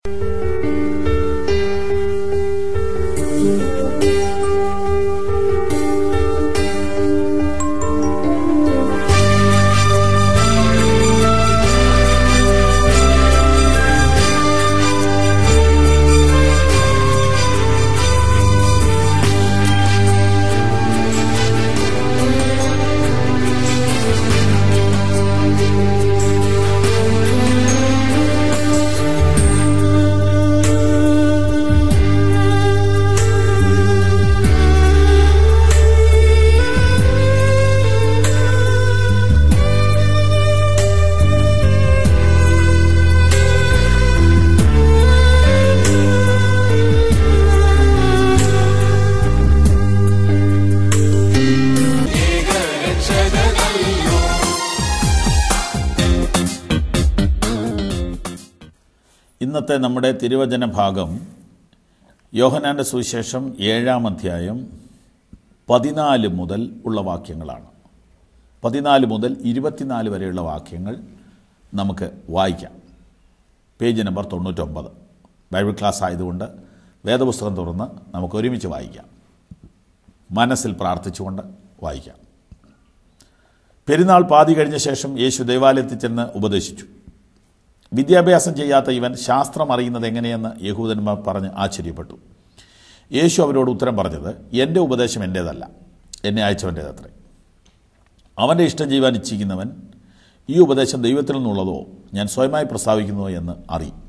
ഇന്നത്തെ നമ്മുടെ തിരുവചന ഭാഗം യോഹനാന്റെ സുവിശേഷം ഏഴാം അധ്യായം പതിനാല് മുതൽ ഉള്ള വാക്യങ്ങളാണ് പതിനാല് മുതൽ ഇരുപത്തിനാല് വരെയുള്ള വാക്യങ്ങൾ നമുക്ക് വായിക്കാം പേജ് നമ്പർ തൊണ്ണൂറ്റൊമ്പത് ബൈബിൾ ക്ലാസ് ആയതുകൊണ്ട് വേദപുസ്തകം തുറന്ന് നമുക്ക് ഒരുമിച്ച് വായിക്കാം മനസ്സിൽ പ്രാർത്ഥിച്ചുകൊണ്ട് വായിക്കാം പെരുന്നാൾ പാതി കഴിഞ്ഞ ശേഷം യേശു ദേവാലയത്തിൽ ചെന്ന് ഉപദേശിച്ചു വിദ്യാഭ്യാസം ചെയ്യാത്ത ഇവൻ ശാസ്ത്രം അറിയുന്നത് എങ്ങനെയെന്ന് യഹൂദന്മാർ പറഞ്ഞ് ആശ്ചര്യപ്പെട്ടു യേശു അവരോട് ഉത്തരം പറഞ്ഞത് എൻ്റെ ഉപദേശം എൻ്റേതല്ല എന്നെ അയച്ചവൻ്റേതത്രേ അവൻ്റെ ഇഷ്ടം ചെയ്യുവാൻ ഇച്ഛിക്കുന്നവൻ ഈ ഉപദേശം ദൈവത്തിൽ നിന്നുള്ളതോ ഞാൻ സ്വയമായി പ്രസ്താവിക്കുന്നതോ എന്ന് അറിയും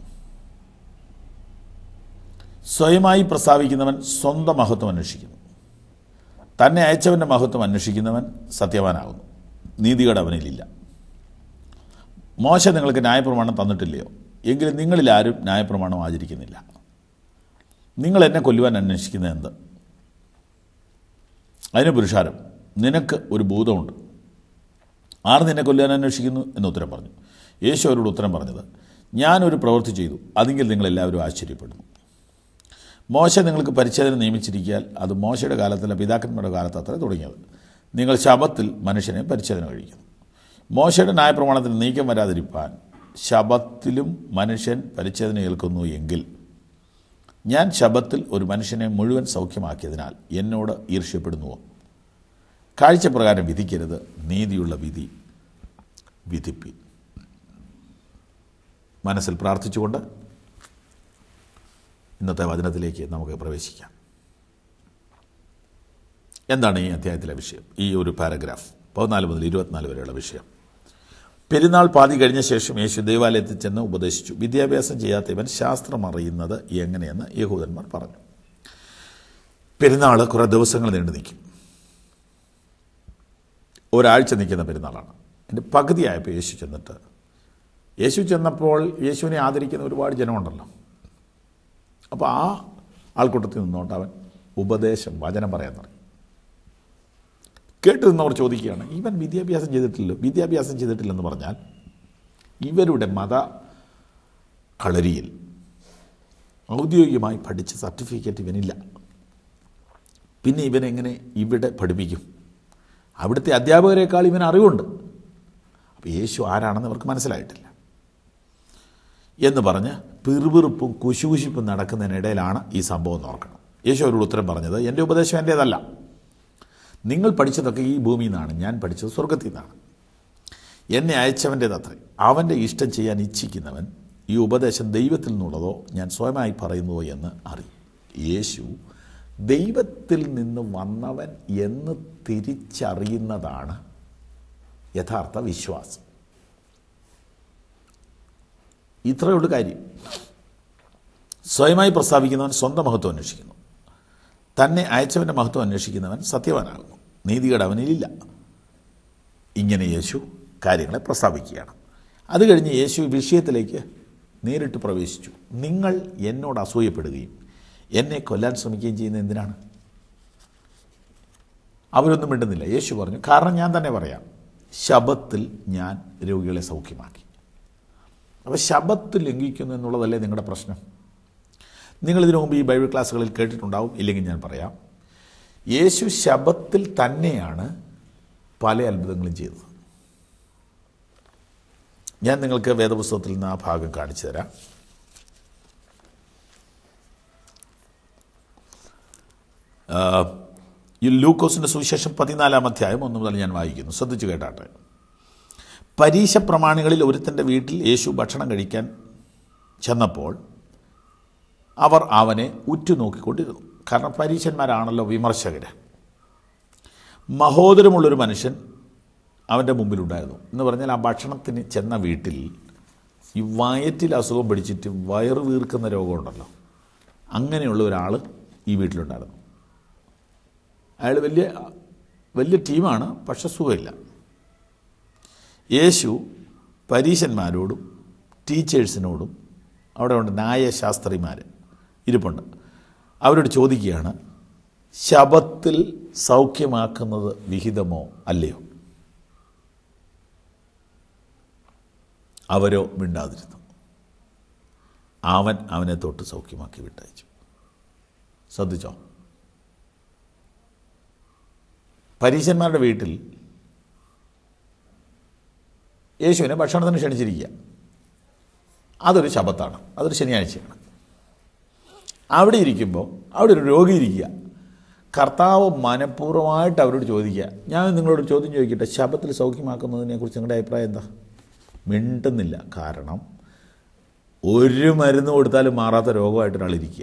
സ്വയമായി പ്രസ്താവിക്കുന്നവൻ സ്വന്തം മഹത്വം അന്വേഷിക്കുന്നു തന്നെ അയച്ചവൻ്റെ മഹത്വം അന്വേഷിക്കുന്നവൻ സത്യവാനാകുന്നു നീതികേട് അവനിലില്ല മോശ നിങ്ങൾക്ക് ന്യായപ്രമാണം തന്നിട്ടില്ലയോ എങ്കിലും നിങ്ങളിൽ ആരും ന്യായപ്രമാണം ആചരിക്കുന്നില്ല നിങ്ങൾ എന്നെ കൊല്ലുവാൻ അന്വേഷിക്കുന്നത് എന്ത് അതിന് പുരുഷാരം നിനക്ക് ഒരു ഭൂതമുണ്ട് ആർ നിന്നെ കൊല്ലാൻ അന്വേഷിക്കുന്നു എന്ന് ഉത്തരം പറഞ്ഞു യേശു അവരോട് ഉത്തരം പറഞ്ഞത് ഞാനൊരു പ്രവൃത്തി ചെയ്തു അതെങ്കിൽ നിങ്ങളെല്ലാവരും ആശ്ചര്യപ്പെടുന്നു മോശ നിങ്ങൾക്ക് പരിച്ഛേദന നിയമിച്ചിരിക്കാൻ അത് മോശയുടെ കാലത്തല്ല പിതാക്കന്മാരുടെ കാലത്ത് അത്ര തുടങ്ങിയത് നിങ്ങൾ ശബത്തിൽ മനുഷ്യനെ പരിച്ഛേദന കഴിക്കുന്നു മോശയുടെ ന്യായപ്രമാണത്തിൽ നീക്കം വരാതിരിപ്പാൻ ശബത്തിലും മനുഷ്യൻ പരിച്ഛേദന ഏൽക്കുന്നു എങ്കിൽ ഞാൻ ശബത്തിൽ ഒരു മനുഷ്യനെ മുഴുവൻ സൗഖ്യമാക്കിയതിനാൽ എന്നോട് ഈർഷ്യപ്പെടുന്നുവോ കാഴ്ചപ്രകാരം വിധിക്കരുത് നീതിയുള്ള വിധി വിധിപ്പി മനസ്സിൽ പ്രാർത്ഥിച്ചുകൊണ്ട് ഇന്നത്തെ വചനത്തിലേക്ക് നമുക്ക് പ്രവേശിക്കാം എന്താണ് ഈ അധ്യായത്തിലെ വിഷയം ഈ ഒരു പാരഗ്രാഫ് പതിനാല് മുതൽ ഇരുപത്തിനാല് വരെയുള്ള വിഷയം പെരുന്നാൾ പാതി കഴിഞ്ഞ ശേഷം യേശു ദേവാലയത്തിൽ ചെന്ന് ഉപദേശിച്ചു വിദ്യാഭ്യാസം ചെയ്യാത്ത ഇവൻ ശാസ്ത്രം അറിയുന്നത് എങ്ങനെയെന്ന് യഹൂദന്മാർ പറഞ്ഞു പെരുന്നാൾ കുറേ ദിവസങ്ങൾ നീണ്ടു നിൽക്കും ഒരാഴ്ച നിൽക്കുന്ന പെരുന്നാളാണ് എൻ്റെ പകുതിയായപ്പോൾ യേശു ചെന്നിട്ട് യേശു ചെന്നപ്പോൾ യേശുവിനെ ആദരിക്കുന്ന ഒരുപാട് ജനമുണ്ടല്ലോ അപ്പോൾ ആ ആൾക്കൂട്ടത്തിൽ നിന്നോട്ട് അവൻ ഉപദേശം വചനം പറയാൻ തുടങ്ങി കേട്ട് നിന്നവർ ചോദിക്കുകയാണ് ഇവൻ വിദ്യാഭ്യാസം ചെയ്തിട്ടില്ല വിദ്യാഭ്യാസം ചെയ്തിട്ടില്ലെന്ന് പറഞ്ഞാൽ ഇവരുടെ മത കളരിയിൽ ഔദ്യോഗികമായി പഠിച്ച സർട്ടിഫിക്കറ്റ് ഇവനില്ല പിന്നെ ഇവനെങ്ങനെ ഇവിടെ പഠിപ്പിക്കും അവിടുത്തെ അധ്യാപകരെക്കാൾ ഇവൻ അറിവുണ്ട് അപ്പോൾ യേശു ആരാണെന്ന് അവർക്ക് മനസ്സിലായിട്ടില്ല എന്ന് പറഞ്ഞ് പിറുപിറുപ്പും കുശുകുശിപ്പും നടക്കുന്നതിനിടയിലാണ് ഈ സംഭവം എന്ന് ഓർക്കണം യേശു അവരോട് ഉത്തരം പറഞ്ഞത് എൻ്റെ ഉപദേശം എൻ്റേതല്ല നിങ്ങൾ പഠിച്ചതൊക്കെ ഈ ഭൂമിയിൽ നിന്നാണ് ഞാൻ പഠിച്ചത് സ്വർഗത്തിൽ നിന്നാണ് എന്നെ അയച്ചവൻ്റേത് അത്രേ അവൻ്റെ ഇഷ്ടം ചെയ്യാൻ ഇച്ഛിക്കുന്നവൻ ഈ ഉപദേശം ദൈവത്തിൽ നിന്നുള്ളതോ ഞാൻ സ്വയമായി പറയുന്നുവോ എന്ന് അറിയും യേശു ദൈവത്തിൽ നിന്ന് വന്നവൻ എന്ന് തിരിച്ചറിയുന്നതാണ് യഥാർത്ഥ വിശ്വാസം ഇത്രയുള്ള കാര്യം സ്വയമായി പ്രസ്താവിക്കുന്നവൻ സ്വന്തം മഹത്വം അന്വേഷിക്കുന്നു തന്നെ അയച്ചവൻ്റെ മഹത്വം അന്വേഷിക്കുന്നവൻ സത്യവാനാകുന്നു നീതികേട് അവനിലില്ല ഇങ്ങനെ യേശു കാര്യങ്ങളെ പ്രസ്താവിക്കുകയാണ് അത് കഴിഞ്ഞ് യേശു വിഷയത്തിലേക്ക് നേരിട്ട് പ്രവേശിച്ചു നിങ്ങൾ എന്നോട് അസൂയപ്പെടുകയും എന്നെ കൊല്ലാൻ ശ്രമിക്കുകയും ചെയ്യുന്നത് എന്തിനാണ് അവരൊന്നും മിണ്ടുന്നില്ല യേശു പറഞ്ഞു കാരണം ഞാൻ തന്നെ പറയാം ശബത്തിൽ ഞാൻ രോഗികളെ സൗഖ്യമാക്കി അപ്പോൾ ശബത്ത് ലംഘിക്കുന്നു എന്നുള്ളതല്ലേ നിങ്ങളുടെ പ്രശ്നം നിങ്ങളിതിനു മുമ്പ് ഈ ബൈബിൾ ക്ലാസ്സുകളിൽ കേട്ടിട്ടുണ്ടാവും ഇല്ലെങ്കിൽ ഞാൻ പറയാം യേശു ശബത്തിൽ തന്നെയാണ് പല അത്ഭുതങ്ങളും ചെയ്തത് ഞാൻ നിങ്ങൾക്ക് വേദപുസ്തകത്തിൽ നിന്ന് ആ ഭാഗം കാണിച്ചു തരാം ആ, ഈ ലൂക്കോസിൻ്റെ സുവിശേഷം പതിനാലാം അധ്യായം ഒന്ന് മുതൽ ഞാൻ വായിക്കുന്നു ശ്രദ്ധിച്ചു കേട്ടാട്ടെ പരീശ പ്രമാണികളിൽ ഒരുത്തൻ്റെ വീട്ടിൽ യേശു ഭക്ഷണം കഴിക്കാൻ ചെന്നപ്പോൾ അവർ അവനെ ഉറ്റുനോക്കിക്കൊണ്ടിരുന്നു കാരണം പരീശന്മാരാണല്ലോ വിമർശകർ മഹോദരമുള്ളൊരു മനുഷ്യൻ അവൻ്റെ മുമ്പിലുണ്ടായിരുന്നു എന്ന് പറഞ്ഞാൽ ആ ഭക്ഷണത്തിന് ചെന്ന വീട്ടിൽ ഈ വയറ്റിൽ അസുഖം പിടിച്ചിട്ട് വയറ് വീർക്കുന്ന രോഗമുണ്ടല്ലോ അങ്ങനെയുള്ള ഒരാൾ ഈ വീട്ടിലുണ്ടായിരുന്നു അയാൾ വലിയ വലിയ ടീമാണ് പക്ഷെ സുഖമില്ല യേശു പരീശന്മാരോടും ടീച്ചേഴ്സിനോടും അവിടെ ഉണ്ട് ന്യായശാസ്ത്രിമാർ ഇരിപ്പുണ്ട് അവരോട് ചോദിക്കുകയാണ് ശബത്തിൽ സൗഖ്യമാക്കുന്നത് വിഹിതമോ അല്ലയോ അവരോ മിണ്ടാതിരുന്നു അവൻ അവനെ തൊട്ട് സൗഖ്യമാക്കി വിട്ടയച്ചു ശ്രദ്ധിച്ചോ പരീശന്മാരുടെ വീട്ടിൽ യേശുവിനെ ഭക്ഷണത്തിന് ക്ഷണിച്ചിരിക്കുക അതൊരു ശബത്താണ് അതൊരു ശനിയാഴ്ചയാണ് അവിടെ ഇരിക്കുമ്പോൾ അവിടെ ഒരു രോഗി ഇരിക്കുക കർത്താവ് മനഃപൂർവ്വമായിട്ട് അവരോട് ചോദിക്കുക ഞാൻ നിങ്ങളോട് ഒരു ചോദ്യം ചോദിക്കട്ടെ ശബത്തിൽ സൗഖ്യമാക്കുന്നതിനെക്കുറിച്ച് നിങ്ങളുടെ അഭിപ്രായം എന്താ മിണ്ടുന്നില്ല കാരണം ഒരു മരുന്ന് കൊടുത്താലും മാറാത്ത രോഗമായിട്ട് ഒരാൾ ഇരിക്കുക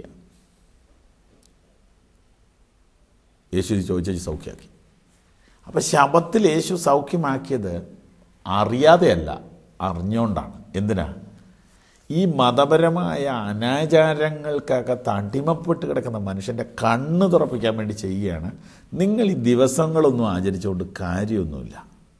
യേശു ഇത് ചോദിച്ചു സൗഖ്യമാക്കി അപ്പം ശബത്തിൽ യേശു സൗഖ്യമാക്കിയത് അറിയാതെയല്ല അറിഞ്ഞുകൊണ്ടാണ് എന്തിനാ ഈ മതപരമായ അനാചാരങ്ങൾക്കകത്ത് അടിമപ്പെട്ട് കിടക്കുന്ന മനുഷ്യൻ്റെ കണ്ണ് തുറപ്പിക്കാൻ വേണ്ടി ചെയ്യുകയാണ് നിങ്ങൾ ഈ ദിവസങ്ങളൊന്നും ആചരിച്ചുകൊണ്ട് കാര്യമൊന്നുമില്ല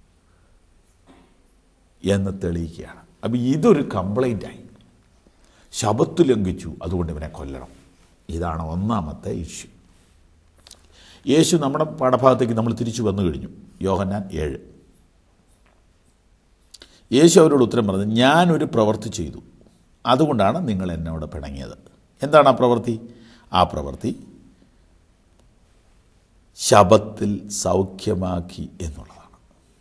എന്ന് തെളിയിക്കുകയാണ് അപ്പം ഇതൊരു കംപ്ലൈൻ്റായി ശബത്ത് ലംഘിച്ചു അതുകൊണ്ട് ഇവനെ കൊല്ലണം ഇതാണ് ഒന്നാമത്തെ ഇഷ്യൂ യേശു നമ്മുടെ പാഠഭാഗത്തേക്ക് നമ്മൾ തിരിച്ചു വന്നു കഴിഞ്ഞു യോഹന്നാൻ ഏഴ് യേശു അവരോട് ഉത്തരം പറഞ്ഞു ഞാനൊരു പ്രവൃത്തി ചെയ്തു അതുകൊണ്ടാണ് നിങ്ങൾ എന്നോട് പിണങ്ങിയത് എന്താണ് ആ പ്രവൃത്തി ആ പ്രവൃത്തി ശബത്തിൽ സൗഖ്യമാക്കി എന്നുള്ളതാണ്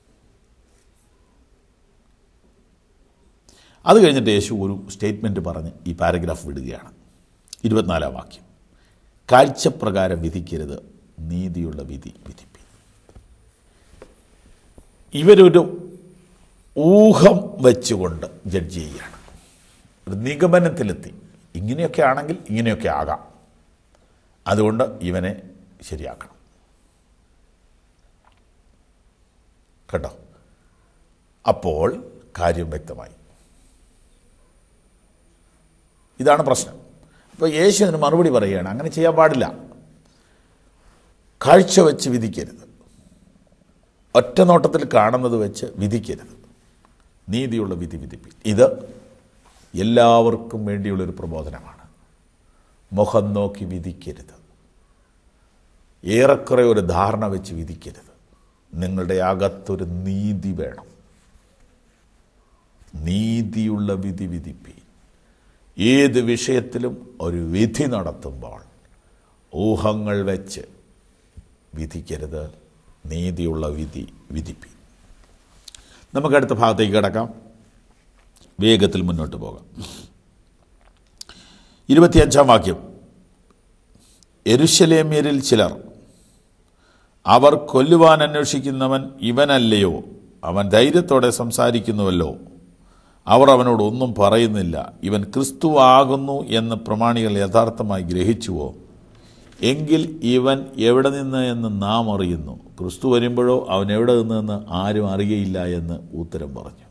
അത് കഴിഞ്ഞിട്ട് യേശു ഒരു സ്റ്റേറ്റ്മെൻറ്റ് പറഞ്ഞ് ഈ പാരഗ്രാഫ് വിടുകയാണ് ഇരുപത്തിനാലാം വാക്യം കാഴ്ചപ്രകാരം വിധിക്കരുത് നീതിയുള്ള വിധി വിധിപ്പി ഇവരൊരു ഊഹം വെച്ചുകൊണ്ട് ജഡ്ജ് ചെയ്യുകയാണ് ഒരു നിഗമനത്തിലെത്തി ഇങ്ങനെയൊക്കെ ആണെങ്കിൽ ഇങ്ങനെയൊക്കെ ആകാം അതുകൊണ്ട് ഇവനെ ശരിയാക്കണം കേട്ടോ അപ്പോൾ കാര്യം വ്യക്തമായി ഇതാണ് പ്രശ്നം അപ്പോൾ യേശു അതിന് മറുപടി പറയുകയാണ് അങ്ങനെ ചെയ്യാൻ പാടില്ല കാഴ്ച വെച്ച് വിധിക്കരുത് ഒറ്റ നോട്ടത്തിൽ കാണുന്നത് വെച്ച് വിധിക്കരുത് നീതിയുള്ള വിധി വിധിപ്പി ഇത് എല്ലാവർക്കും വേണ്ടിയുള്ളൊരു പ്രബോധനമാണ് മുഖം നോക്കി വിധിക്കരുത് ഏറെക്കുറെ ഒരു ധാരണ വെച്ച് വിധിക്കരുത് നിങ്ങളുടെ അകത്തൊരു നീതി വേണം നീതിയുള്ള വിധി വിധിപ്പി ഏത് വിഷയത്തിലും ഒരു വിധി നടത്തുമ്പോൾ ഊഹങ്ങൾ വെച്ച് വിധിക്കരുത് നീതിയുള്ള വിധി വിധിപ്പി നമുക്ക് അടുത്ത ഭാഗത്തേക്ക് കിടക്കാം വേഗത്തിൽ മുന്നോട്ട് പോകാം ഇരുപത്തിയഞ്ചാം വാക്യം എരുശലേമ്യരിൽ ചിലർ അവർ കൊല്ലുവാൻ അന്വേഷിക്കുന്നവൻ ഇവനല്ലയോ അവൻ ധൈര്യത്തോടെ സംസാരിക്കുന്നുവല്ലോ അവർ അവനോട് ഒന്നും പറയുന്നില്ല ഇവൻ ക്രിസ്തു ആകുന്നു എന്ന് പ്രമാണികൾ യഥാർത്ഥമായി ഗ്രഹിച്ചുവോ എങ്കിൽ ഇവൻ എവിടെ നിന്ന് എന്ന് നാം അറിയുന്നു ക്രിസ്തു വരുമ്പോഴോ അവൻ എവിടെ നിന്നെന്ന് ആരും അറിയയില്ല എന്ന് ഉത്തരം പറഞ്ഞു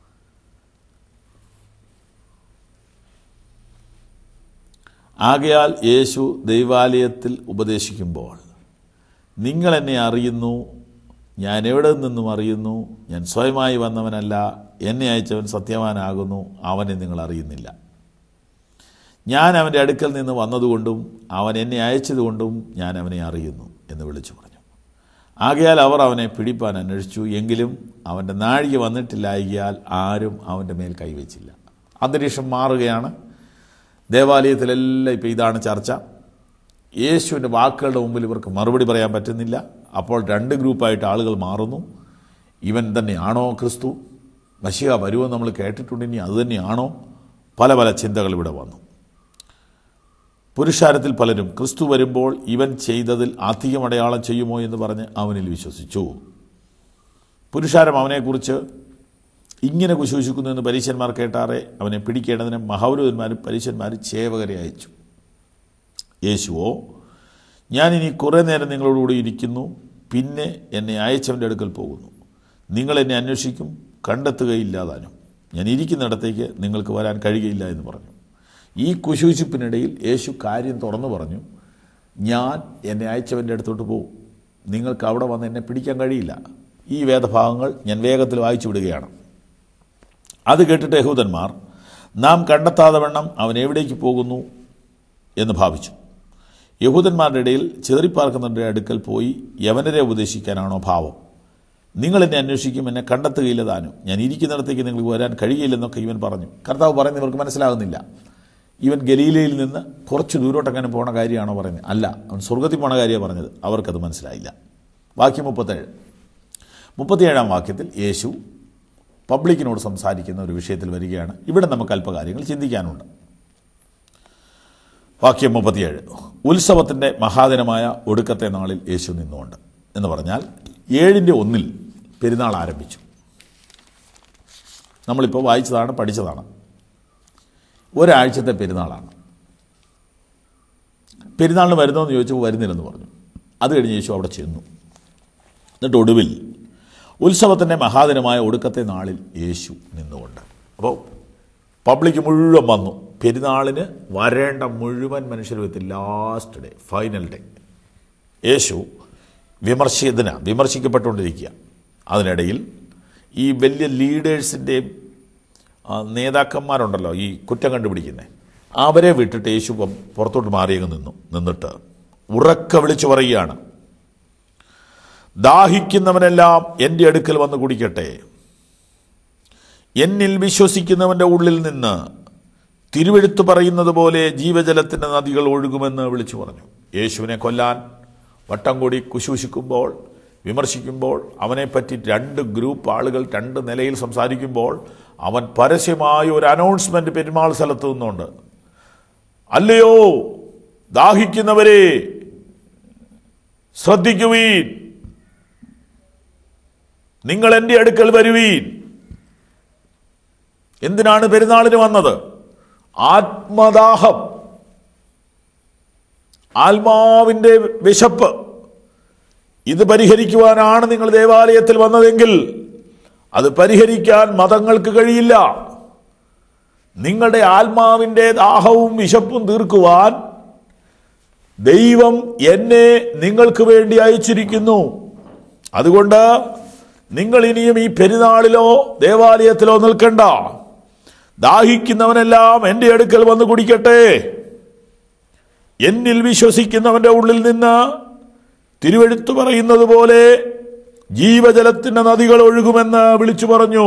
ആകയാൽ യേശു ദൈവാലയത്തിൽ ഉപദേശിക്കുമ്പോൾ നിങ്ങൾ എന്നെ അറിയുന്നു ഞാൻ എവിടെ നിന്നും അറിയുന്നു ഞാൻ സ്വയമായി വന്നവനല്ല എന്നെ അയച്ചവൻ സത്യവാനാകുന്നു അവനെ നിങ്ങൾ അറിയുന്നില്ല ഞാൻ അവൻ്റെ അടുക്കൽ നിന്ന് വന്നതുകൊണ്ടും അവൻ എന്നെ അയച്ചതുകൊണ്ടും ഞാൻ അവനെ അറിയുന്നു എന്ന് വിളിച്ചു പറഞ്ഞു ആകയാൽ അവർ അവനെ പിടിപ്പാൻ അന്വേഷിച്ചു എങ്കിലും അവൻ്റെ നാഴിക വന്നിട്ടില്ലായകയാൽ ആരും അവൻ്റെ മേൽ കൈവച്ചില്ല അന്തരീക്ഷം മാറുകയാണ് ദേവാലയത്തിലെല്ലാം ഇപ്പോൾ ഇതാണ് ചർച്ച യേശുവിൻ്റെ വാക്കുകളുടെ മുമ്പിൽ ഇവർക്ക് മറുപടി പറയാൻ പറ്റുന്നില്ല അപ്പോൾ രണ്ട് ഗ്രൂപ്പായിട്ട് ആളുകൾ മാറുന്നു ഇവൻ തന്നെയാണോ ക്രിസ്തു മഷിക വരുമെന്ന് നമ്മൾ കേട്ടിട്ടുണ്ട് ഇനി അതുതന്നെയാണോ പല പല ചിന്തകൾ ഇവിടെ വന്നു പുരുഷാരത്തിൽ പലരും ക്രിസ്തു വരുമ്പോൾ ഇവൻ ചെയ്തതിൽ അധികം അടയാളം ചെയ്യുമോ എന്ന് പറഞ്ഞ് അവനിൽ വിശ്വസിച്ചു പുരുഷാരം അവനെക്കുറിച്ച് ഇങ്ങനെ കുശൂഷിക്കുന്നു എന്ന് പരീശന്മാർ കേട്ടാറെ അവനെ പിടിക്കേണ്ടതിന് മഹൗരവന്മാരും പരീശന്മാരും ചേവകരെ അയച്ചു യേശുവോ ഞാനിനി കുറേ നേരം നിങ്ങളോടുകൂടി ഇരിക്കുന്നു പിന്നെ എന്നെ അയച്ചവൻ്റെ അടുക്കൽ പോകുന്നു നിങ്ങൾ എന്നെ അന്വേഷിക്കും കണ്ടെത്തുകയില്ലാതാനും ഞാൻ ഇരിക്കുന്നിടത്തേക്ക് നിങ്ങൾക്ക് വരാൻ കഴിയുകയില്ല എന്ന് പറഞ്ഞു ഈ കുശൂഷിപ്പിനിടയിൽ യേശു കാര്യം തുറന്നു പറഞ്ഞു ഞാൻ എന്നെ അയച്ചവൻ്റെ അടുത്തോട്ട് പോകും നിങ്ങൾക്ക് അവിടെ വന്ന് എന്നെ പിടിക്കാൻ കഴിയില്ല ഈ വേദഭാഗങ്ങൾ ഞാൻ വേഗത്തിൽ വായിച്ചു വിടുകയാണ് അത് കേട്ടിട്ട് യഹൂദന്മാർ നാം കണ്ടെത്താതെ വണ്ണം അവൻ എവിടേക്ക് പോകുന്നു എന്ന് ഭാവിച്ചു യഹൂദന്മാരുടെ ഇടയിൽ ചിതറിപ്പാർക്കുന്നവരുടെ അടുക്കൽ പോയി യവനരെ ഉപദേശിക്കാനാണോ ഭാവം നിങ്ങൾ എന്നെ അന്വേഷിക്കും എന്നെ കണ്ടെത്തുകയില്ല താനും ഞാൻ ഇരിക്കുന്നിടത്തേക്ക് നിങ്ങൾക്ക് വരാൻ കഴിയില്ലെന്നൊക്കെ ഇവൻ പറഞ്ഞു കർത്താവ് പറയുന്നത് ഇവർക്ക് മനസ്സിലാകുന്നില്ല ഇവൻ ഗലീലയിൽ നിന്ന് കുറച്ച് ദൂരോട്ടങ്ങനെ പോണ കാര്യമാണോ പറയുന്നത് അല്ല അവൻ സ്വർഗത്തിൽ പോണ കാര്യമാണ് പറഞ്ഞത് അവർക്കത് മനസ്സിലായില്ല വാക്യം മുപ്പത്തേഴ് മുപ്പത്തിയേഴാം വാക്യത്തിൽ യേശു പബ്ലിക്കിനോട് സംസാരിക്കുന്ന ഒരു വിഷയത്തിൽ വരികയാണ് ഇവിടെ നമുക്ക് അല്പകാര്യങ്ങൾ ചിന്തിക്കാനുണ്ട് വാക്യം മുപ്പത്തിയേഴ് ഉത്സവത്തിൻ്റെ മഹാദിനമായ ഒടുക്കത്തെ നാളിൽ യേശു നിന്നുകൊണ്ട് എന്ന് പറഞ്ഞാൽ ഏഴിൻ്റെ ഒന്നിൽ പെരുന്നാൾ ആരംഭിച്ചു നമ്മളിപ്പോൾ വായിച്ചതാണ് പഠിച്ചതാണ് ഒരാഴ്ചത്തെ പെരുന്നാളാണ് പെരുന്നാളിന് വരുന്നോന്ന് ചോദിച്ചപ്പോൾ വരുന്നില്ലെന്ന് പറഞ്ഞു അത് കഴിഞ്ഞ് യേശു അവിടെ ചെന്നു എന്നിട്ട് ഒടുവിൽ ഉത്സവത്തിൻ്റെ മഹാദിനമായ ഒടുക്കത്തെ നാളിൽ യേശു നിന്നുകൊണ്ട് അപ്പോൾ പബ്ലിക് മുഴുവൻ വന്നു പെരുന്നാളിന് വരേണ്ട മുഴുവൻ മനുഷ്യരും എത്തി ലാസ്റ്റ് ഡേ ഫൈനൽ ഡേ യേശു വിമർശിതന വിമർശിക്കപ്പെട്ടുകൊണ്ടിരിക്കുക അതിനിടയിൽ ഈ വലിയ ലീഡേഴ്സിൻ്റെയും നേതാക്കന്മാരുണ്ടല്ലോ ഈ കുറ്റം കണ്ടുപിടിക്കുന്നത് അവരെ വിട്ടിട്ട് യേശു പം- പുറത്തോട്ട് മാറിയങ്ങ് നിന്നു നിന്നിട്ട് ഉറക്ക വിളിച്ചു പറയുകയാണ് ദാഹിക്കുന്നവനെല്ലാം എൻ്റെ അടുക്കൽ വന്ന് കുടിക്കട്ടെ എന്നിൽ വിശ്വസിക്കുന്നവൻ്റെ ഉള്ളിൽ നിന്ന് തിരുവെഴുത്ത് പറയുന്നത് പോലെ ജീവജലത്തിൻ്റെ നദികൾ ഒഴുകുമെന്ന് വിളിച്ചു പറഞ്ഞു യേശുവിനെ കൊല്ലാൻ വട്ടം കൂടി കുശൂഷിക്കുമ്പോൾ വിമർശിക്കുമ്പോൾ അവനെപ്പറ്റി രണ്ട് ഗ്രൂപ്പ് ആളുകൾ രണ്ട് നിലയിൽ സംസാരിക്കുമ്പോൾ അവൻ പരസ്യമായ ഒരു അനൗൺസ്മെന്റ് പെരുമാൾ സ്ഥലത്ത് നിന്നുണ്ട് അല്ലയോ ദാഹിക്കുന്നവരെ ശ്രദ്ധിക്കുവീൻ നിങ്ങൾ എൻ്റെ അടുക്കൽ വരുവീൻ എന്തിനാണ് പെരുന്നാളിന് വന്നത് ആത്മദാഹം ആത്മാവിൻ്റെ വിശപ്പ് ഇത് പരിഹരിക്കുവാനാണ് നിങ്ങൾ ദേവാലയത്തിൽ വന്നതെങ്കിൽ അത് പരിഹരിക്കാൻ മതങ്ങൾക്ക് കഴിയില്ല നിങ്ങളുടെ ആത്മാവിൻ്റെ ദാഹവും വിശപ്പും തീർക്കുവാൻ ദൈവം എന്നെ നിങ്ങൾക്ക് വേണ്ടി അയച്ചിരിക്കുന്നു അതുകൊണ്ട് നിങ്ങൾ ഇനിയും ഈ പെരുന്നാളിലോ ദേവാലയത്തിലോ നിൽക്കണ്ട ദാഹിക്കുന്നവനെല്ലാം എൻ്റെ അടുക്കൽ വന്ന് കുടിക്കട്ടെ എന്നിൽ വിശ്വസിക്കുന്നവന്റെ ഉള്ളിൽ നിന്ന് തിരുവെഴുത്ത് പറയുന്നത് പോലെ ജീവജലത്തിന്റെ നദികൾ ഒഴുകുമെന്ന് വിളിച്ചു പറഞ്ഞു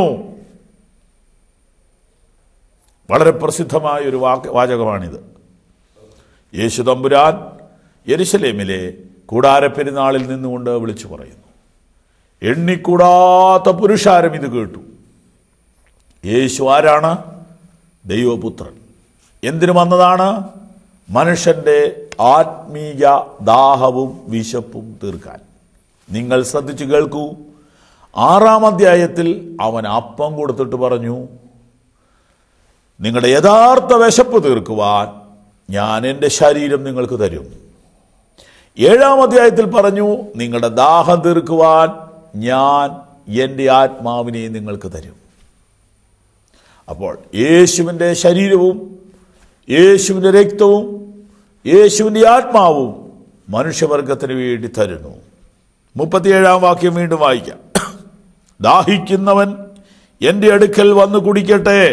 വളരെ പ്രസിദ്ധമായ ഒരു വാക്ക് വാചകമാണിത് യേശു തമ്പുരാൻ യെരുശലേമിലെ കൂടാരപ്പെരുന്നാളിൽ നിന്നുകൊണ്ട് വിളിച്ചു പറയുന്നു എണ്ണിക്കൂടാത്ത പുരുഷാരം ഇത് കേട്ടു യേശു ആരാണ് ദൈവപുത്രൻ എന്തിനു വന്നതാണ് മനുഷ്യന്റെ ആത്മീയ ദാഹവും വിശപ്പും തീർക്കാൻ നിങ്ങൾ ശ്രദ്ധിച്ചു കേൾക്കൂ ആറാം അധ്യായത്തിൽ അവൻ അപ്പം കൊടുത്തിട്ട് പറഞ്ഞു നിങ്ങളുടെ യഥാർത്ഥ വിശപ്പ് തീർക്കുവാൻ ഞാൻ എൻ്റെ ശരീരം നിങ്ങൾക്ക് തരും ഏഴാം അധ്യായത്തിൽ പറഞ്ഞു നിങ്ങളുടെ ദാഹം തീർക്കുവാൻ ഞാൻ എൻ്റെ ആത്മാവിനെ നിങ്ങൾക്ക് തരും അപ്പോൾ യേശുവിൻ്റെ ശരീരവും യേശുവിൻ്റെ രക്തവും യേശുവിൻ്റെ ആത്മാവും മനുഷ്യവർഗത്തിന് വേണ്ടി തരുന്നു മുപ്പത്തിയേഴാം വാക്യം വീണ്ടും വായിക്കാം ദാഹിക്കുന്നവൻ എൻ്റെ അടുക്കൽ വന്ന് കുടിക്കട്ടെ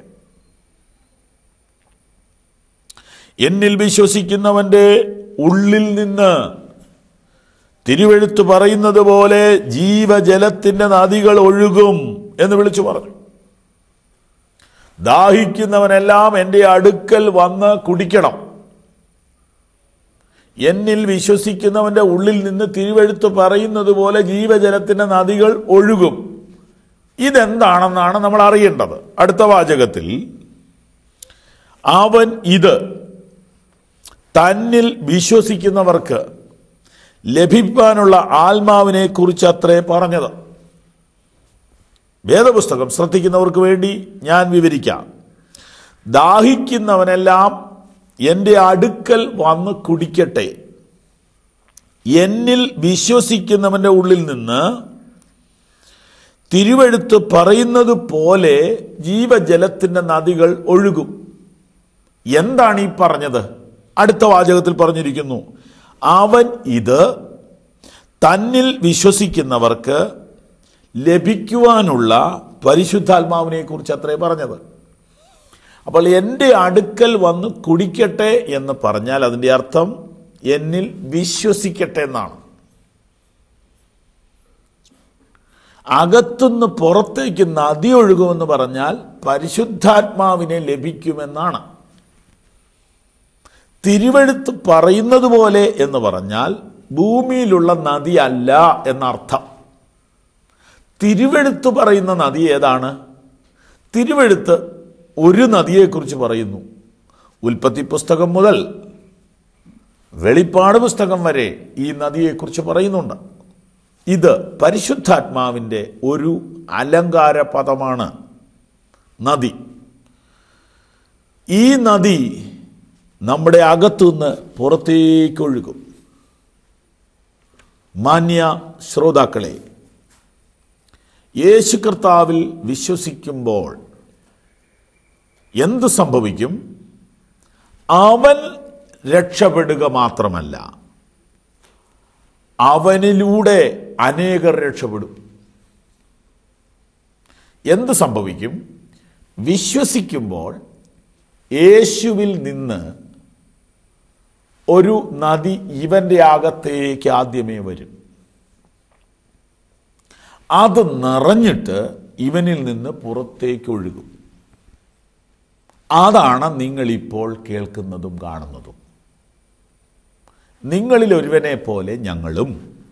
എന്നിൽ വിശ്വസിക്കുന്നവന്റെ ഉള്ളിൽ നിന്ന് തിരുവെഴുത്ത് പറയുന്നത് പോലെ ജീവജലത്തിന്റെ നദികൾ ഒഴുകും എന്ന് വിളിച്ചു പറഞ്ഞു ദാഹിക്കുന്നവനെല്ലാം എൻ്റെ അടുക്കൽ വന്ന് കുടിക്കണം എന്നിൽ വിശ്വസിക്കുന്നവന്റെ ഉള്ളിൽ നിന്ന് തിരുവെഴുത്ത് പറയുന്നത് പോലെ ജീവജലത്തിന്റെ നദികൾ ഒഴുകും ഇതെന്താണെന്നാണ് നമ്മൾ അറിയേണ്ടത് അടുത്ത വാചകത്തിൽ അവൻ ഇത് തന്നിൽ വിശ്വസിക്കുന്നവർക്ക് ലഭിക്കാനുള്ള ആത്മാവിനെ കുറിച്ച് അത്രേ പറഞ്ഞത് വേദപുസ്തകം ശ്രദ്ധിക്കുന്നവർക്ക് വേണ്ടി ഞാൻ വിവരിക്കാം ദാഹിക്കുന്നവനെല്ലാം എൻ്റെ അടുക്കൽ വന്ന് കുടിക്കട്ടെ എന്നിൽ വിശ്വസിക്കുന്നവൻ്റെ ഉള്ളിൽ നിന്ന് തിരുവെടുത്ത് പറയുന്നത് പോലെ ജീവജലത്തിൻ്റെ നദികൾ ഒഴുകും എന്താണ് ഈ പറഞ്ഞത് അടുത്ത വാചകത്തിൽ പറഞ്ഞിരിക്കുന്നു അവൻ ഇത് തന്നിൽ വിശ്വസിക്കുന്നവർക്ക് ലഭിക്കുവാനുള്ള പരിശുദ്ധാത്മാവിനെ കുറിച്ച് അത്രേ പറഞ്ഞത് അപ്പോൾ എൻ്റെ അടുക്കൽ വന്ന് കുടിക്കട്ടെ എന്ന് പറഞ്ഞാൽ അതിൻ്റെ അർത്ഥം എന്നിൽ വിശ്വസിക്കട്ടെ എന്നാണ് അകത്തുനിന്ന് പുറത്തേക്ക് നദി ഒഴുകുമെന്ന് പറഞ്ഞാൽ പരിശുദ്ധാത്മാവിനെ ലഭിക്കുമെന്നാണ് തിരുവെടുത്ത് പറയുന്നത് പോലെ എന്ന് പറഞ്ഞാൽ ഭൂമിയിലുള്ള നദി അല്ല എന്നർത്ഥം തിരുവെടുത്ത് പറയുന്ന നദി ഏതാണ് തിരുവെടുത്ത് ഒരു നദിയെക്കുറിച്ച് പറയുന്നു ഉൽപ്പത്തി പുസ്തകം മുതൽ വെളിപ്പാട് പുസ്തകം വരെ ഈ നദിയെക്കുറിച്ച് പറയുന്നുണ്ട് ഇത് പരിശുദ്ധാത്മാവിൻ്റെ ഒരു അലങ്കാര പദമാണ് നദി ഈ നദി നമ്മുടെ അകത്തുനിന്ന് പുറത്തേക്കൊഴുകും മാന്യ ശ്രോതാക്കളെ യേശു കർത്താവിൽ വിശ്വസിക്കുമ്പോൾ എന്ത് സംഭവിക്കും അവൻ രക്ഷപ്പെടുക മാത്രമല്ല അവനിലൂടെ അനേകർ രക്ഷപ്പെടും എന്ത് സംഭവിക്കും വിശ്വസിക്കുമ്പോൾ യേശുവിൽ നിന്ന് ഒരു നദി ഇവന്റെ അകത്തേക്ക് ആദ്യമേ വരും അത് നിറഞ്ഞിട്ട് ഇവനിൽ നിന്ന് പുറത്തേക്ക് ഒഴുകും അതാണ് നിങ്ങളിപ്പോൾ കേൾക്കുന്നതും കാണുന്നതും നിങ്ങളിൽ ഒരുവനെ പോലെ ഞങ്ങളും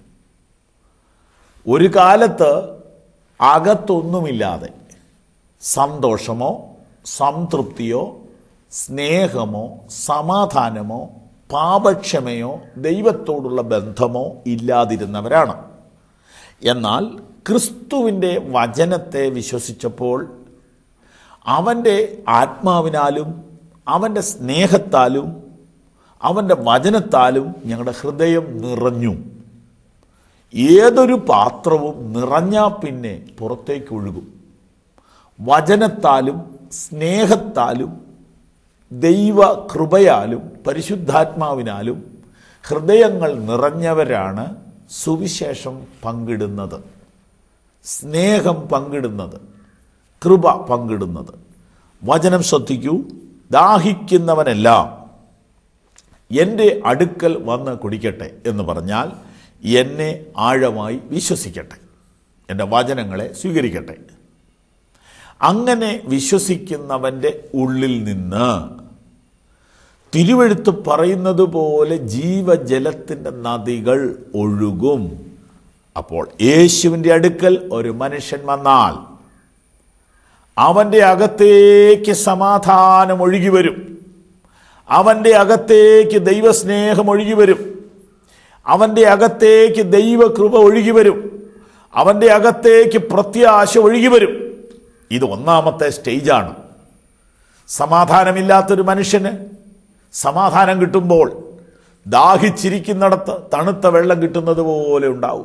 ഒരു കാലത്ത് അകത്തൊന്നുമില്ലാതെ സന്തോഷമോ സംതൃപ്തിയോ സ്നേഹമോ സമാധാനമോ പാപക്ഷമയോ ദൈവത്തോടുള്ള ബന്ധമോ ഇല്ലാതിരുന്നവരാണ് എന്നാൽ ക്രിസ്തുവിൻ്റെ വചനത്തെ വിശ്വസിച്ചപ്പോൾ അവൻ്റെ ആത്മാവിനാലും അവൻ്റെ സ്നേഹത്താലും അവൻ്റെ വചനത്താലും ഞങ്ങളുടെ ഹൃദയം നിറഞ്ഞു ഏതൊരു പാത്രവും നിറഞ്ഞാൽ പിന്നെ പുറത്തേക്ക് ഒഴുകും വചനത്താലും സ്നേഹത്താലും ദൈവ കൃപയാലും പരിശുദ്ധാത്മാവിനാലും ഹൃദയങ്ങൾ നിറഞ്ഞവരാണ് സുവിശേഷം പങ്കിടുന്നത് സ്നേഹം പങ്കിടുന്നത് കൃപ പങ്കിടുന്നത് വചനം ശ്രദ്ധിക്കൂ ദാഹിക്കുന്നവനെല്ലാം എൻ്റെ അടുക്കൽ വന്ന് കുടിക്കട്ടെ എന്ന് പറഞ്ഞാൽ എന്നെ ആഴമായി വിശ്വസിക്കട്ടെ എൻ്റെ വചനങ്ങളെ സ്വീകരിക്കട്ടെ അങ്ങനെ വിശ്വസിക്കുന്നവൻ്റെ ഉള്ളിൽ നിന്ന് തിരുവെഴുത്ത് പറയുന്നത് പോലെ ജീവജലത്തിൻ്റെ നദികൾ ഒഴുകും അപ്പോൾ യേശുവിൻ്റെ അടുക്കൽ ഒരു മനുഷ്യൻ വന്നാൽ അവൻ്റെ അകത്തേക്ക് സമാധാനം ഒഴുകി വരും അവൻ്റെ അകത്തേക്ക് ദൈവസ്നേഹം ഒഴുകി വരും അവൻ്റെ അകത്തേക്ക് ദൈവകൃപ ഒഴുകി വരും അവൻ്റെ അകത്തേക്ക് പ്രത്യാശ ഒഴുകി വരും ഇത് ഒന്നാമത്തെ സ്റ്റേജാണ് സമാധാനമില്ലാത്തൊരു മനുഷ്യന് സമാധാനം കിട്ടുമ്പോൾ ദാഹിച്ചിരിക്കുന്നിടത്ത് തണുത്ത വെള്ളം കിട്ടുന്നത് പോലെ ഉണ്ടാവും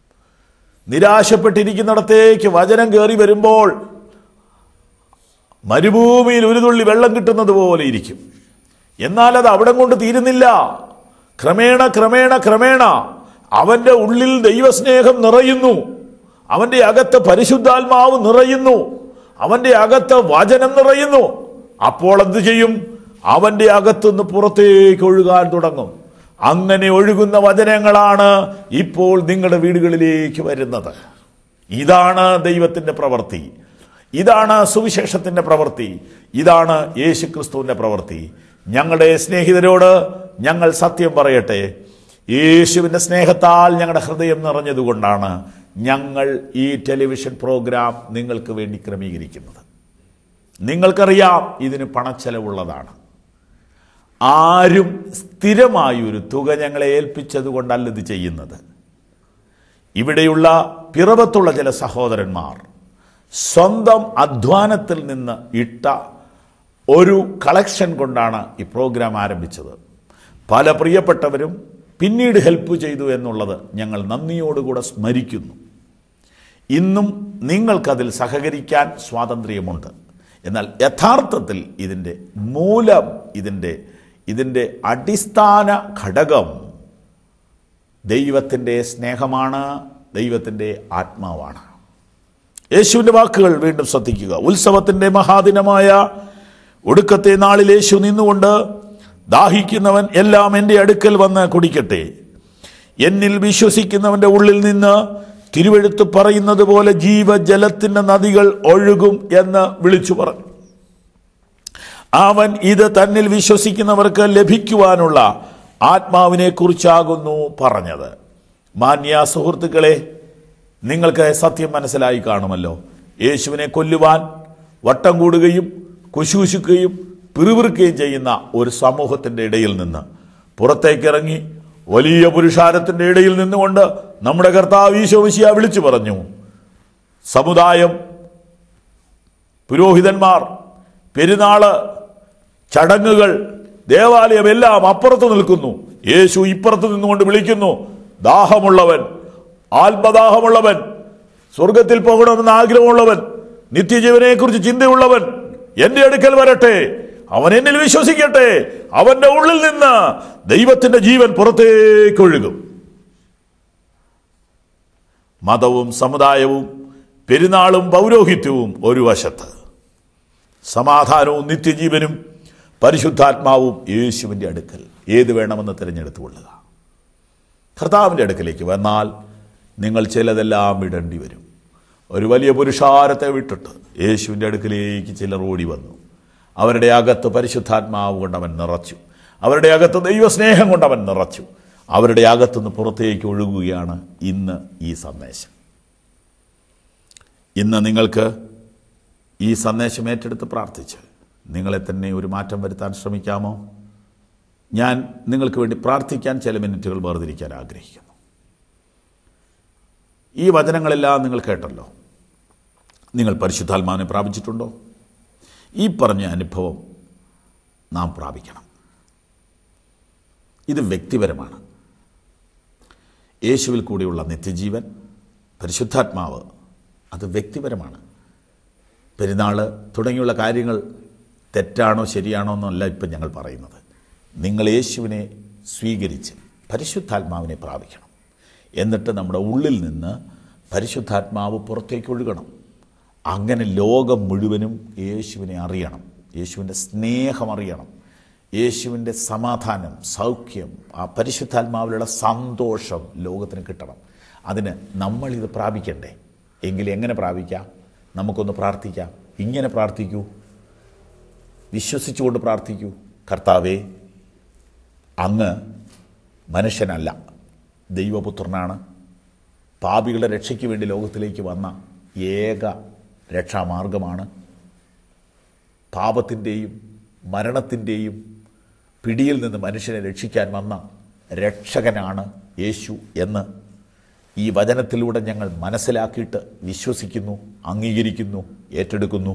നിരാശപ്പെട്ടിരിക്കുന്നിടത്തേക്ക് വചനം കയറി വരുമ്പോൾ മരുഭൂമിയിൽ ഒരു തുള്ളി വെള്ളം കിട്ടുന്നത് പോലെ ഇരിക്കും എന്നാൽ അത് അവിടെ കൊണ്ട് തീരുന്നില്ല ക്രമേണ ക്രമേണ ക്രമേണ അവന്റെ ഉള്ളിൽ ദൈവസ്നേഹം നിറയുന്നു അവന്റെ അകത്ത് പരിശുദ്ധാത്മാവ് നിറയുന്നു അവന്റെ അകത്ത് വചനം നിറയുന്നു അപ്പോൾ എന്ത് ചെയ്യും അവന്റെ അകത്തുനിന്ന് പുറത്തേക്ക് ഒഴുകാൻ തുടങ്ങും അങ്ങനെ ഒഴുകുന്ന വചനങ്ങളാണ് ഇപ്പോൾ നിങ്ങളുടെ വീടുകളിലേക്ക് വരുന്നത് ഇതാണ് ദൈവത്തിന്റെ പ്രവൃത്തി ഇതാണ് സുവിശേഷത്തിന്റെ പ്രവൃത്തി ഇതാണ് യേശുക്രിസ്തുവിന്റെ പ്രവൃത്തി ഞങ്ങളുടെ സ്നേഹിതരോട് ഞങ്ങൾ സത്യം പറയട്ടെ യേശുവിൻ്റെ സ്നേഹത്താൽ ഞങ്ങളുടെ ഹൃദയം നിറഞ്ഞതുകൊണ്ടാണ് ഞങ്ങൾ ഈ ടെലിവിഷൻ പ്രോഗ്രാം നിങ്ങൾക്ക് വേണ്ടി ക്രമീകരിക്കുന്നത് നിങ്ങൾക്കറിയാം ഇതിന് പണച്ചെലവുള്ളതാണ് ആരും സ്ഥിരമായൊരു തുക ഞങ്ങളെ ഏൽപ്പിച്ചത് കൊണ്ടല്ല ഇത് ചെയ്യുന്നത് ഇവിടെയുള്ള പിറവത്തുള്ള ചില സഹോദരന്മാർ സ്വന്തം അധ്വാനത്തിൽ നിന്ന് ഇട്ട ഒരു കളക്ഷൻ കൊണ്ടാണ് ഈ പ്രോഗ്രാം ആരംഭിച്ചത് പല പ്രിയപ്പെട്ടവരും പിന്നീട് ഹെൽപ്പ് ചെയ്തു എന്നുള്ളത് ഞങ്ങൾ നന്ദിയോടുകൂടെ സ്മരിക്കുന്നു ഇന്നും നിങ്ങൾക്കതിൽ സഹകരിക്കാൻ സ്വാതന്ത്ര്യമുണ്ട് എന്നാൽ യഥാർത്ഥത്തിൽ ഇതിൻ്റെ മൂലം ഇതിൻ്റെ ഇതിൻ്റെ അടിസ്ഥാന ഘടകം ദൈവത്തിൻ്റെ സ്നേഹമാണ് ദൈവത്തിൻ്റെ ആത്മാവാണ് യേശുവിൻ്റെ വാക്കുകൾ വീണ്ടും ശ്രദ്ധിക്കുക ഉത്സവത്തിൻ്റെ മഹാദിനമായ ഒടുക്കത്തെ നാളിൽ യേശു നിന്നുകൊണ്ട് ദാഹിക്കുന്നവൻ എല്ലാം എൻ്റെ അടുക്കൽ വന്ന് കുടിക്കട്ടെ എന്നിൽ വിശ്വസിക്കുന്നവൻ്റെ ഉള്ളിൽ നിന്ന് തിരുവെഴുത്ത് പറയുന്നത് പോലെ ജീവജലത്തിൻ്റെ നദികൾ ഒഴുകും എന്ന് വിളിച്ചു പറഞ്ഞു അവൻ ഇത് തന്നിൽ വിശ്വസിക്കുന്നവർക്ക് ലഭിക്കുവാനുള്ള ആത്മാവിനെ കുറിച്ചാകുന്നു പറഞ്ഞത് മാന്യ സുഹൃത്തുക്കളെ നിങ്ങൾക്ക് സത്യം മനസ്സിലായി കാണുമല്ലോ യേശുവിനെ കൊല്ലുവാൻ വട്ടം കൂടുകയും കുശുകുശുക്കുകയും പിറുപിറുക്കുകയും ചെയ്യുന്ന ഒരു സമൂഹത്തിൻ്റെ ഇടയിൽ നിന്ന് പുറത്തേക്കിറങ്ങി വലിയ പുരുഷാരത്തിൻ്റെ ഇടയിൽ നിന്നുകൊണ്ട് നമ്മുടെ കർത്താവ് ഈശോമിശിയ വിളിച്ചു പറഞ്ഞു സമുദായം പുരോഹിതന്മാർ പെരുന്നാള് ചടങ്ങുകൾ ദേവാലയം എല്ലാം അപ്പുറത്ത് നിൽക്കുന്നു യേശു ഇപ്പുറത്ത് നിന്നുകൊണ്ട് വിളിക്കുന്നു ദാഹമുള്ളവൻ ആത്മദാഹമുള്ളവൻ സ്വർഗത്തിൽ പോകണമെന്ന് ആഗ്രഹമുള്ളവൻ നിത്യജീവനെക്കുറിച്ച് ചിന്തയുള്ളവൻ എന്റെ അടുക്കൽ വരട്ടെ അവൻ എന്നിൽ വിശ്വസിക്കട്ടെ അവന്റെ ഉള്ളിൽ നിന്ന് ദൈവത്തിന്റെ ജീവൻ പുറത്തേക്ക് ഒഴുകും മതവും സമുദായവും പെരുന്നാളും പൗരോഹിത്യവും ഒരു വശത്ത് സമാധാനവും നിത്യജീവനും പരിശുദ്ധാത്മാവും യേശുവിൻ്റെ അടുക്കൽ ഏത് വേണമെന്ന് തിരഞ്ഞെടുത്തു കൊള്ളുക കർത്താവിൻ്റെ അടുക്കലേക്ക് വന്നാൽ നിങ്ങൾ ചിലതെല്ലാം വിടേണ്ടി വരും ഒരു വലിയ പുരുഷാരത്തെ വിട്ടിട്ട് യേശുവിൻ്റെ അടുക്കലേക്ക് ചിലർ ഓടി വന്നു അവരുടെ അകത്ത് പരിശുദ്ധാത്മാവ് കൊണ്ടവൻ നിറച്ചു അവരുടെ അകത്ത് ദൈവസ്നേഹം കൊണ്ടവൻ നിറച്ചു അവരുടെ അകത്തുനിന്ന് പുറത്തേക്ക് ഒഴുകുകയാണ് ഇന്ന് ഈ സന്ദേശം ഇന്ന് നിങ്ങൾക്ക് ഈ സന്ദേശം ഏറ്റെടുത്ത് പ്രാർത്ഥിച്ച് നിങ്ങളെ തന്നെ ഒരു മാറ്റം വരുത്താൻ ശ്രമിക്കാമോ ഞാൻ നിങ്ങൾക്ക് വേണ്ടി പ്രാർത്ഥിക്കാൻ ചില മിനിറ്റുകൾ വേർതിരിക്കാൻ ആഗ്രഹിക്കുന്നു ഈ വചനങ്ങളെല്ലാം നിങ്ങൾ കേട്ടല്ലോ നിങ്ങൾ പരിശുദ്ധാത്മാവിനെ പ്രാപിച്ചിട്ടുണ്ടോ ഈ പറഞ്ഞ അനുഭവം നാം പ്രാപിക്കണം ഇത് വ്യക്തിപരമാണ് യേശുവിൽ കൂടിയുള്ള നിത്യജീവൻ പരിശുദ്ധാത്മാവ് അത് വ്യക്തിപരമാണ് പെരുന്നാൾ തുടങ്ങിയുള്ള കാര്യങ്ങൾ തെറ്റാണോ ശരിയാണോ എന്നല്ല ഇപ്പം ഞങ്ങൾ പറയുന്നത് നിങ്ങൾ യേശുവിനെ സ്വീകരിച്ച് പരിശുദ്ധാത്മാവിനെ പ്രാപിക്കണം എന്നിട്ട് നമ്മുടെ ഉള്ളിൽ നിന്ന് പരിശുദ്ധാത്മാവ് പുറത്തേക്ക് ഒഴുകണം അങ്ങനെ ലോകം മുഴുവനും യേശുവിനെ അറിയണം യേശുവിൻ്റെ സ്നേഹം അറിയണം യേശുവിൻ്റെ സമാധാനം സൗഖ്യം ആ പരിശുദ്ധാത്മാവിലുള്ള സന്തോഷം ലോകത്തിന് കിട്ടണം അതിന് നമ്മളിത് പ്രാപിക്കണ്ടേ എങ്കിൽ എങ്ങനെ പ്രാപിക്കാം നമുക്കൊന്ന് പ്രാർത്ഥിക്കാം ഇങ്ങനെ പ്രാർത്ഥിക്കൂ വിശ്വസിച്ചുകൊണ്ട് പ്രാർത്ഥിക്കൂ കർത്താവേ അങ്ങ് മനുഷ്യനല്ല ദൈവപുത്രനാണ് പാപികളുടെ രക്ഷയ്ക്ക് വേണ്ടി ലോകത്തിലേക്ക് വന്ന ഏക രക്ഷാമാർഗമാണ് പാപത്തിൻ്റെയും മരണത്തിൻ്റെയും പിടിയിൽ നിന്ന് മനുഷ്യനെ രക്ഷിക്കാൻ വന്ന രക്ഷകനാണ് യേശു എന്ന് ഈ വചനത്തിലൂടെ ഞങ്ങൾ മനസ്സിലാക്കിയിട്ട് വിശ്വസിക്കുന്നു അംഗീകരിക്കുന്നു ഏറ്റെടുക്കുന്നു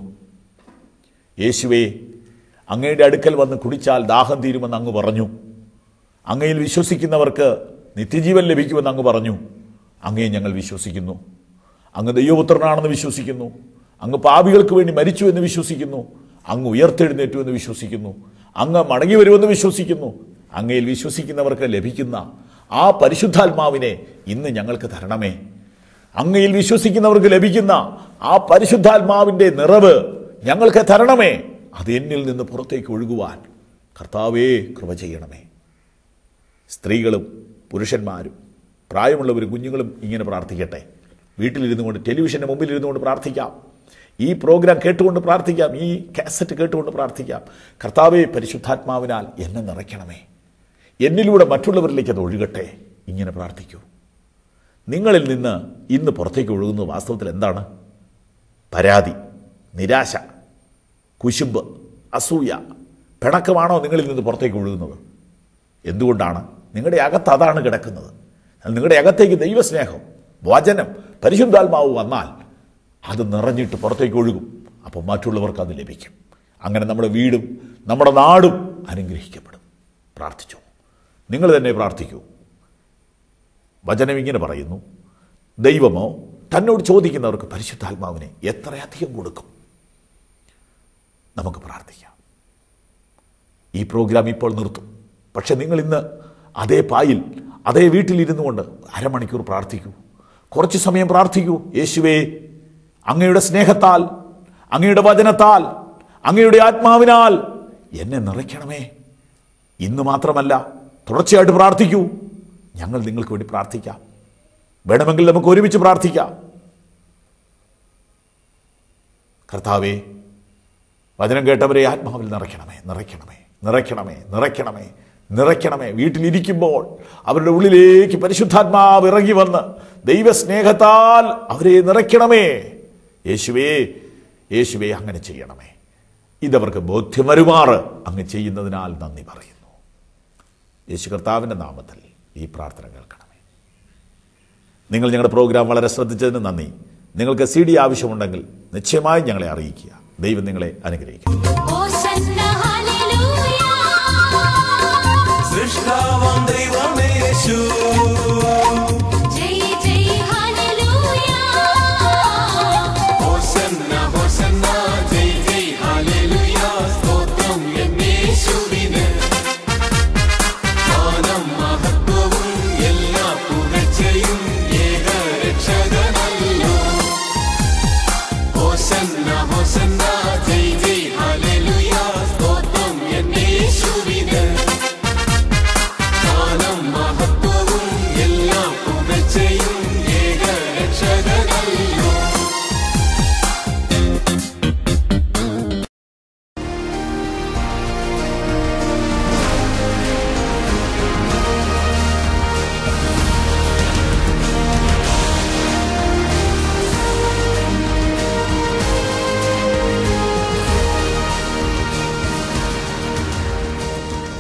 യേശുവേ അങ്ങയുടെ അടുക്കൽ വന്ന് കുടിച്ചാൽ ദാഹം തീരുമെന്ന് അങ്ങ് പറഞ്ഞു അങ്ങയിൽ വിശ്വസിക്കുന്നവർക്ക് നിത്യജീവൻ ലഭിക്കുമെന്ന് അങ്ങ് പറഞ്ഞു അങ്ങയെ ഞങ്ങൾ വിശ്വസിക്കുന്നു അങ്ങ് ദൈവപുത്രനാണെന്ന് വിശ്വസിക്കുന്നു അങ്ങ് പാപികൾക്ക് വേണ്ടി മരിച്ചു എന്ന് വിശ്വസിക്കുന്നു അങ്ങ് ഉയർത്തെഴുന്നേറ്റു എന്ന് വിശ്വസിക്കുന്നു അങ്ങ് മടങ്ങി വരുമെന്ന് വിശ്വസിക്കുന്നു അങ്ങയിൽ വിശ്വസിക്കുന്നവർക്ക് ലഭിക്കുന്ന ആ പരിശുദ്ധാത്മാവിനെ ഇന്ന് ഞങ്ങൾക്ക് തരണമേ അങ്ങയിൽ വിശ്വസിക്കുന്നവർക്ക് ലഭിക്കുന്ന ആ പരിശുദ്ധാത്മാവിൻ്റെ നിറവ് ഞങ്ങൾക്ക് തരണമേ അത് എന്നിൽ നിന്ന് പുറത്തേക്ക് ഒഴുകുവാൻ കർത്താവേ കൃപ ചെയ്യണമേ സ്ത്രീകളും പുരുഷന്മാരും പ്രായമുള്ളവരും കുഞ്ഞുങ്ങളും ഇങ്ങനെ പ്രാർത്ഥിക്കട്ടെ വീട്ടിലിരുന്നു കൊണ്ട് ടെലിവിഷൻ്റെ മുമ്പിൽ ഇരുന്നുകൊണ്ട് പ്രാർത്ഥിക്കാം ഈ പ്രോഗ്രാം കേട്ടുകൊണ്ട് പ്രാർത്ഥിക്കാം ഈ കാസറ്റ് കേട്ടുകൊണ്ട് പ്രാർത്ഥിക്കാം കർത്താവെ പരിശുദ്ധാത്മാവിനാൽ എന്നെ നിറയ്ക്കണമേ എന്നിലൂടെ മറ്റുള്ളവരിലേക്ക് അത് ഒഴുകട്ടെ ഇങ്ങനെ പ്രാർത്ഥിക്കൂ നിങ്ങളിൽ നിന്ന് ഇന്ന് പുറത്തേക്ക് ഒഴുകുന്നത് വാസ്തവത്തിൽ എന്താണ് പരാതി നിരാശ കുശുമ്പ് അസൂയ പിണക്കമാണോ നിങ്ങളിൽ നിന്ന് പുറത്തേക്ക് ഒഴുകുന്നത് എന്തുകൊണ്ടാണ് നിങ്ങളുടെ അകത്ത് അതാണ് കിടക്കുന്നത് എന്നാൽ നിങ്ങളുടെ അകത്തേക്ക് ദൈവസ്നേഹം വചനം പരിശുദ്ധാത്മാവ് വന്നാൽ അത് നിറഞ്ഞിട്ട് പുറത്തേക്ക് ഒഴുകും അപ്പോൾ മറ്റുള്ളവർക്ക് അത് ലഭിക്കും അങ്ങനെ നമ്മുടെ വീടും നമ്മുടെ നാടും അനുഗ്രഹിക്കപ്പെടും പ്രാർത്ഥിച്ചു നിങ്ങൾ തന്നെ പ്രാർത്ഥിക്കൂ വചനം ഇങ്ങനെ പറയുന്നു ദൈവമോ തന്നോട് ചോദിക്കുന്നവർക്ക് പരിശുദ്ധാത്മാവിനെ എത്രയധികം കൊടുക്കും നമുക്ക് പ്രാർത്ഥിക്കാം ഈ പ്രോഗ്രാം ഇപ്പോൾ നിർത്തും പക്ഷെ നിങ്ങൾ ഇന്ന് അതേ പായിൽ അതേ വീട്ടിലിരുന്നു കൊണ്ട് അരമണിക്കൂർ പ്രാർത്ഥിക്കൂ കുറച്ച് സമയം പ്രാർത്ഥിക്കൂ യേശുവേ അങ്ങയുടെ സ്നേഹത്താൽ അങ്ങയുടെ വചനത്താൽ അങ്ങയുടെ ആത്മാവിനാൽ എന്നെ നിറയ്ക്കണമേ ഇന്ന് മാത്രമല്ല തുടർച്ചയായിട്ട് പ്രാർത്ഥിക്കൂ ഞങ്ങൾ നിങ്ങൾക്ക് വേണ്ടി പ്രാർത്ഥിക്കാം വേണമെങ്കിൽ നമുക്ക് ഒരുമിച്ച് പ്രാർത്ഥിക്കാം കർത്താവേ വചനം കേട്ടവരെ ആത്മാവിൽ നിറയ്ക്കണമേ നിറയ്ക്കണമേ നിറയ്ക്കണമേ നിറയ്ക്കണമേ നിറയ്ക്കണമേ വീട്ടിലിരിക്കുമ്പോൾ അവരുടെ ഉള്ളിലേക്ക് പരിശുദ്ധാത്മാവ് ഇറങ്ങി വന്ന് ദൈവസ്നേഹത്താൽ അവരെ നിറയ്ക്കണമേ യേശുവേ യേശുവേ അങ്ങനെ ചെയ്യണമേ ഇതവർക്ക് ബോധ്യം വരുമാറ് അങ്ങ് ചെയ്യുന്നതിനാൽ നന്ദി പറയുന്നു യേശു കർത്താവിൻ്റെ നാമത്തിൽ ഈ പ്രാർത്ഥന കേൾക്കണമേ നിങ്ങൾ ഞങ്ങളുടെ പ്രോഗ്രാം വളരെ ശ്രദ്ധിച്ചതിന് നന്ദി നിങ്ങൾക്ക് സി ഡി ആവശ്യമുണ്ടെങ്കിൽ നിശ്ചയമായും ഞങ്ങളെ അറിയിക്കുക ദൈവം നിങ്ങളെ അനുഗ്രഹിക്കും ഓശന്ന ഹല്ലേലൂയ സൃഷ്ടാ